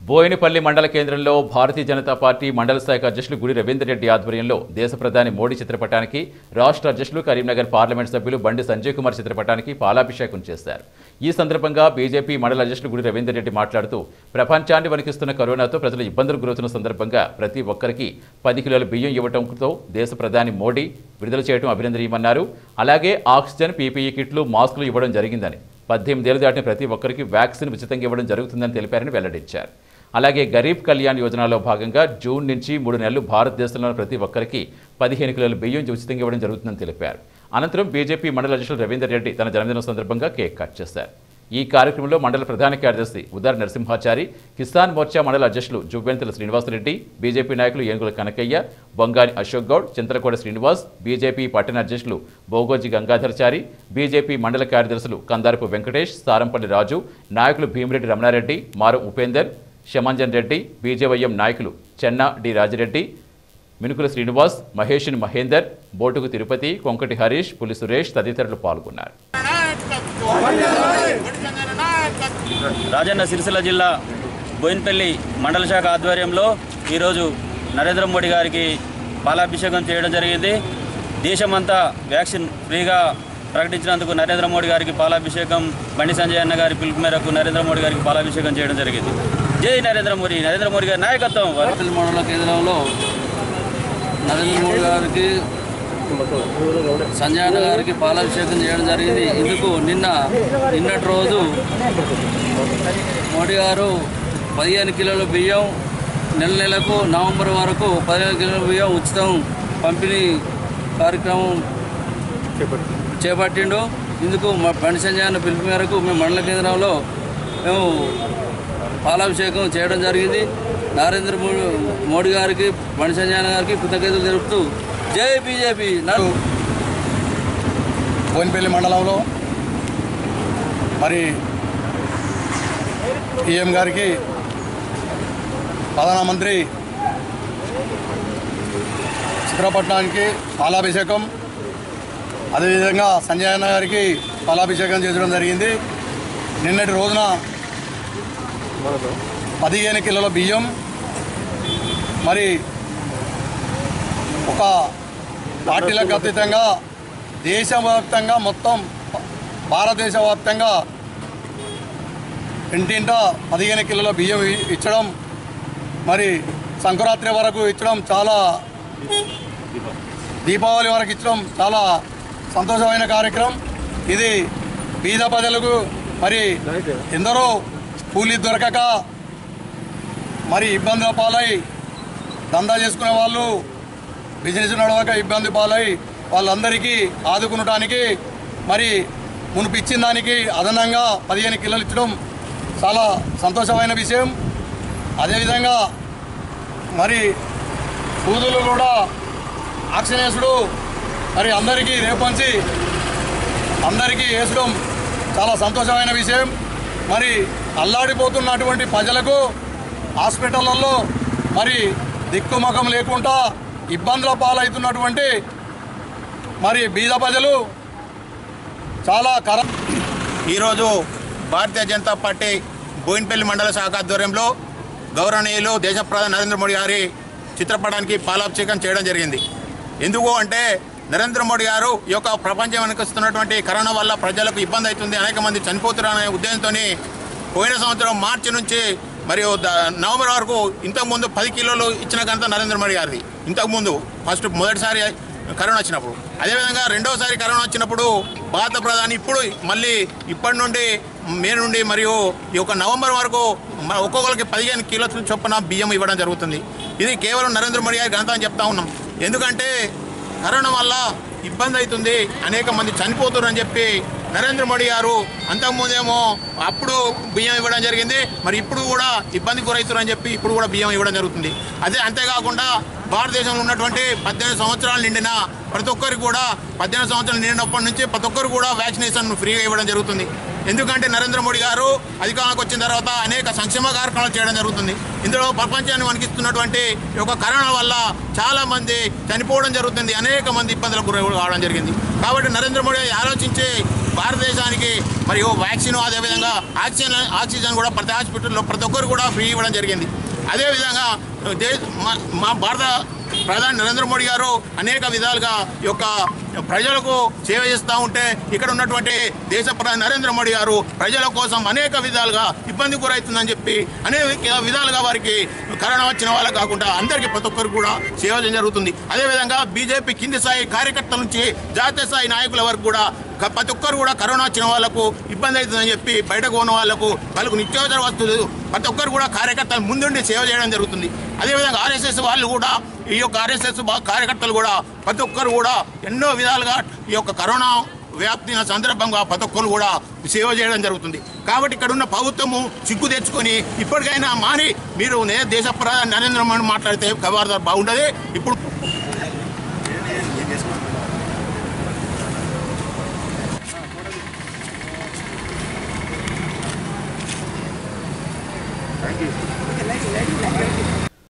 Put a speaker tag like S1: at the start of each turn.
S1: బోయినపల్లి మండల కేంద్రంలో భారతీయ జనతా పార్టీ మండల శాఖ అధ్యక్షులు గుడి రవీందర్ రెడ్డి ఆధ్వర్యంలో దేశ ప్రధాని మోడీ చిత్రపటానికి రాష్ట్ర అధ్యక్షులు కరీంనగర్ పార్లమెంట్ సభ్యులు బండి సంజయ్ కుమార్ చిత్రపటానికి పాలాభిషేకం చేశారు ఈ సందర్భంగా బీజేపీ మండల అధ్యక్షులు గుడి రవీందర్ రెడ్డి మాట్లాడుతూ ప్రపంచాన్ని వణికిస్తున్న కరోనాతో ప్రజలు ఇబ్బందులు గురవుతున్న సందర్భంగా ప్రతి ఒక్కరికి పది కిలోల బియ్యం ఇవ్వడంతో దేశ ప్రధాని మోడీ విడుదల చేయడం అభినందనీయమన్నారు అలాగే ఆక్సిజన్ పీపీఈ కిట్లు మాస్కులు ఇవ్వడం జరిగిందని పద్దెనిమిదేళ్లు దాటిన ప్రతి ఒక్కరికి వ్యాక్సిన్ ఉచితంగా ఇవ్వడం జరుగుతుందని తెలిపారని వెల్లడించారు అలాగే గరీబ్ కళ్యాణ్ యోజనలో భాగంగా జూన్ నుంచి మూడు నెలలు భారతదేశంలోని ప్రతి ఒక్కరికి పదిహేను కిలోల బియ్యం ఉచితంగా ఇవ్వడం జరుగుతుందని తెలిపారు అనంతరం బీజేపీ మండల అధ్యక్షులు రవీందర్ రెడ్డి తన జన్మదినం సందర్భంగా కేక్ కట్ చేశారు ఈ కార్యక్రమంలో మండల ప్రధాన కార్యదర్శి ఉదార్ నరసింహాచారి కిసాన్ మోర్చా మండల అధ్యక్షులు జువ్వెంతల శ్రీనివాసరెడ్డి బీజేపీ నాయకులు ఏనుగుల కనకయ్య బొంగాని అశోక్ గౌడ్ చింతలకోట శ్రీనివాస్ బీజేపీ పట్టణ అధ్యక్షులు బోగోజి గంగాధర్చారి బీజేపీ మండల కార్యదర్శులు కందారపు వెంకటేష్ సారంపల్లి రాజు నాయకులు భీమిరెడ్డి రమణారెడ్డి మారం ఉపేందర్ శమంజన్ రెడ్డి బీజేవైఎం నాయకులు చెన్నా డి రాజిరెడ్డి మినుకుల శ్రీనివాస్ మహేష్ని మహేందర్ బోటుకు తిరుపతి కొంకటి హరీష్ పులి సురేష్ తదితరులు పాల్గొన్నారు
S2: రాజన్న సిరిసిల్ల జిల్లా బోయినపల్లి మండల శాఖ ఆధ్వర్యంలో ఈరోజు నరేంద్ర మోడీ గారికి పాలాభిషేకం చేయడం జరిగింది దేశమంతా వ్యాక్సిన్ ఫ్రీగా ప్రకటించినందుకు నరేంద్ర మోడీ గారికి పాలాభిషేకం బండి సంజయ్ అన్న గారి పిలుపు మేరకు నరేంద్ర మోడీ గారికి పాలాభిషేకం చేయడం జరిగింది జై నరేంద్ర మోడీ నరేంద్ర మోడీ గారి నాయకత్వం
S3: వరపల్లి మండల కేంద్రంలో నరేంద్ర మోడీ గారికి సంజయ్ అన్న గారికి పాలాభిషేకం చేయడం జరిగింది ఇందుకు నిన్న నిన్నటి రోజు మోడీ గారు పదిహేను కిలోల బియ్యం నెల నెలకు నవంబర్ వరకు పదిహేను కిలోల బియ్యం ఉచితం పంపిణీ కార్యక్రమం చేపట్టిండు ఇందుకు మా బండి సంజయ్ అన్న పిలుపు మేరకు మేము మండల కేంద్రంలో మేము పాలాభిషేకం చేయడం జరిగింది నరేంద్ర మోడీ మోడీ గారికి బండి సంజయ్ అన్న గారికి కృతజ్ఞతలు తెలుపుతూ జై బీజేపీ
S4: బోయినపల్లి మండలంలో మరి పిఎం గారికి ప్రధానమంత్రి చిత్రపట్నానికి పాలాభిషేకం అదేవిధంగా సంజయ్ అన్న గారికి పాలాభిషేకం చేయడం జరిగింది నిన్నటి రోజున పదిహేను కిలోల బియ్యం మరి ఒక పార్టీలకు అతీతంగా దేశవ్యాప్తంగా మొత్తం భారతదేశ వ్యాప్తంగా ఇంటింట పదిహేను కిలోల బియ్యం ఇ- ఇచ్చడం మరి సంక్రాంతి వరకు ఇచ్చడం చాలా దీపావళి వరకు ఇచ్చడం చాలా సంతోషమైన కార్యక్రమం ఇది బీద ప్రజలకు మరి ఎందరో కూలీ దొరకక మరి ఇబ్బందుల పాలై దందా చేసుకునే వాళ్ళు బిజినెస్ నడవక ఇబ్బంది పాలై వాళ్ళందరికీ ఆదుకునడానికి మరి మునుపు ఇచ్చిన దానికి అదనంగా పదిహేను కిలోలు ఇచ్చడం చాలా సంతోషమైన విషయం అదేవిధంగా మరి సూదులు కూడా ఆక్సిజనేసుడు మరి అందరికీ రేపంచి అందరికీ వేసడం చాలా సంతోషమైన విషయం మరి అల్లాడిపోతున్నటువంటి ప్రజలకు హాస్పిటళ్ళల్లో మరి దిక్కుమకం లేకుండా ఇబ్బందుల పాలవుతున్నటువంటి మరి బీద ప్రజలు చాలా కర
S5: ఈరోజు భారతీయ జనతా పార్టీ బోయినపల్లి మండల శాఖ ఆధ్వర్యంలో గౌరవనీయులు దేశ ప్రధాని నరేంద్ర మోడీ గారి చిత్రపటానికి పాలాభిషేకం చేయడం జరిగింది ఎందుకు అంటే నరేంద్ర మోడీ గారు ఈ యొక్క ప్రపంచం వెనుకొస్తున్నటువంటి కరోనా వల్ల ప్రజలకు ఇబ్బంది అవుతుంది అనేక మంది చనిపోతున్నారనే ఉద్దేశంతో పోయిన సంవత్సరం మార్చి నుంచి మరియు ద- నవంబర్ వరకు ఇంతకుముందు పది కిలోలు ఇచ్చిన ఘనత నరేంద్ర మోడీ గారిది ఇంతకుముందు ఫస్ట్ మొదటిసారి కరోనా వచ్చినప్పుడు అదేవిధంగా రెండవసారి కరోనా వచ్చినప్పుడు భారత ప్రధాని ఇప్పుడు మళ్ళీ ఇప్పటి నుండి మే నుండి మరియు ఈ యొక్క నవంబర్ వరకు మ- ఒక్కొక్కరికి పదిహేను కిలోల చొప్పున బియ్యం ఇవ్వడం జరుగుతుంది ఇది కేవలం నరేంద్ర మోడీ గారి ఘనత అని చెప్తా ఉన్నాం ఎందుకంటే కరోనా వల్ల ఇబ్బంది అవుతుంది అనేక మంది చనిపోతున్నారని చెప్పి నరేంద్ర మోడీ గారు అంతకుముందేమో అప్పుడు బియ్యం ఇవ్వడం జరిగింది మరి ఇప్పుడు కూడా ఇబ్బంది గురవుతున్నారని చెప్పి ఇప్పుడు కూడా బియ్యం ఇవ్వడం జరుగుతుంది అదే అంతేకాకుండా భారతదేశంలో ఉన్నటువంటి పద్దెనిమిది సంవత్సరాలు నిండిన ప్రతి ఒక్కరికి కూడా పద్దెనిమిది సంవత్సరాలు నిండినప్పటి నుంచి ప్రతి ఒక్కరు కూడా వ్యాక్సినేషన్ ఫ్రీగా ఇవ్వడం జరుగుతుంది ఎందుకంటే నరేంద్ర మోడీ గారు అధికారంలోకి వచ్చిన తర్వాత అనేక సంక్షేమ కార్యక్రమాలు చేయడం జరుగుతుంది ఇందులో ప్రపంచాన్ని వణికిస్తున్నటువంటి ఈ యొక్క కరోనా వల్ల చాలా మంది చనిపోవడం జరుగుతుంది అనేక మంది ఇబ్బందులకు గురి కావడం జరిగింది కాబట్టి నరేంద్ర మోడీ ఆలోచించి భారతదేశానికి మరియు వ్యాక్సిన్ అదేవిధంగా ఆక్సిజన్ ఆక్సిజన్ కూడా ప్రతి హాస్పిటల్లో ప్రతి ఒక్కరు కూడా ఫ్రీ ఇవ్వడం జరిగింది అదేవిధంగా దే మా- మా భారత ప్రధాని నరేంద్ర మోడీ గారు అనేక విధాలుగా ఈ యొక్క ప్రజలకు సేవ చేస్తూ ఉంటే ఇక్కడ ఉన్నటువంటి దేశ ప్రధాని నరేంద్ర మోడీ గారు ప్రజల కోసం అనేక విధాలుగా ఇబ్బంది గురవుతుందని చెప్పి అనేక విధాలుగా వారికి కరోనా వచ్చిన వాళ్ళకి కాకుండా అందరికీ ప్రతి ఒక్కరికి కూడా సేవ చేయడం జరుగుతుంది అదేవిధంగా బీజేపీ కింది స్థాయి కార్యకర్తల నుంచి జాతీయ స్థాయి నాయకుల వరకు కూడా క- ప్రతి ఒక్కరు కూడా కరోనా వచ్చిన వాళ్ళకు ఇబ్బంది అవుతుందని చెప్పి బయటకు ఉన్న వాళ్ళకు వాళ్ళకు నిత్యావసర వస్తువులు ప్రతి ఒక్కరు కూడా కార్యకర్తలు ముందుండి సేవ చేయడం జరుగుతుంది అదేవిధంగా ఆర్ఎస్ఎస్ వాళ్ళు కూడా ఈ యొక్క ఆర్ఎస్ఎస్ కార్యకర్తలు కూడా ప్రతి ఒక్కరు కూడా ఎన్నో విధాలుగా ఈ యొక్క కరోనా వ్యాప్తిన సందర్భంగా ప్రతి ఒక్కరు కూడా సేవ చేయడం జరుగుతుంది కాబట్టి ఇక్కడ ఉన్న ప్రభుత్వము సిగ్గు తెచ్చుకొని ఇప్పటికైనా మాని మీరు నే- దేశ ప్రధాని నరేంద్ర మోడీ మాట్లాడితే కవార్దార్ బాగుంటుంది ఇప్పుడు
S6: Thank you.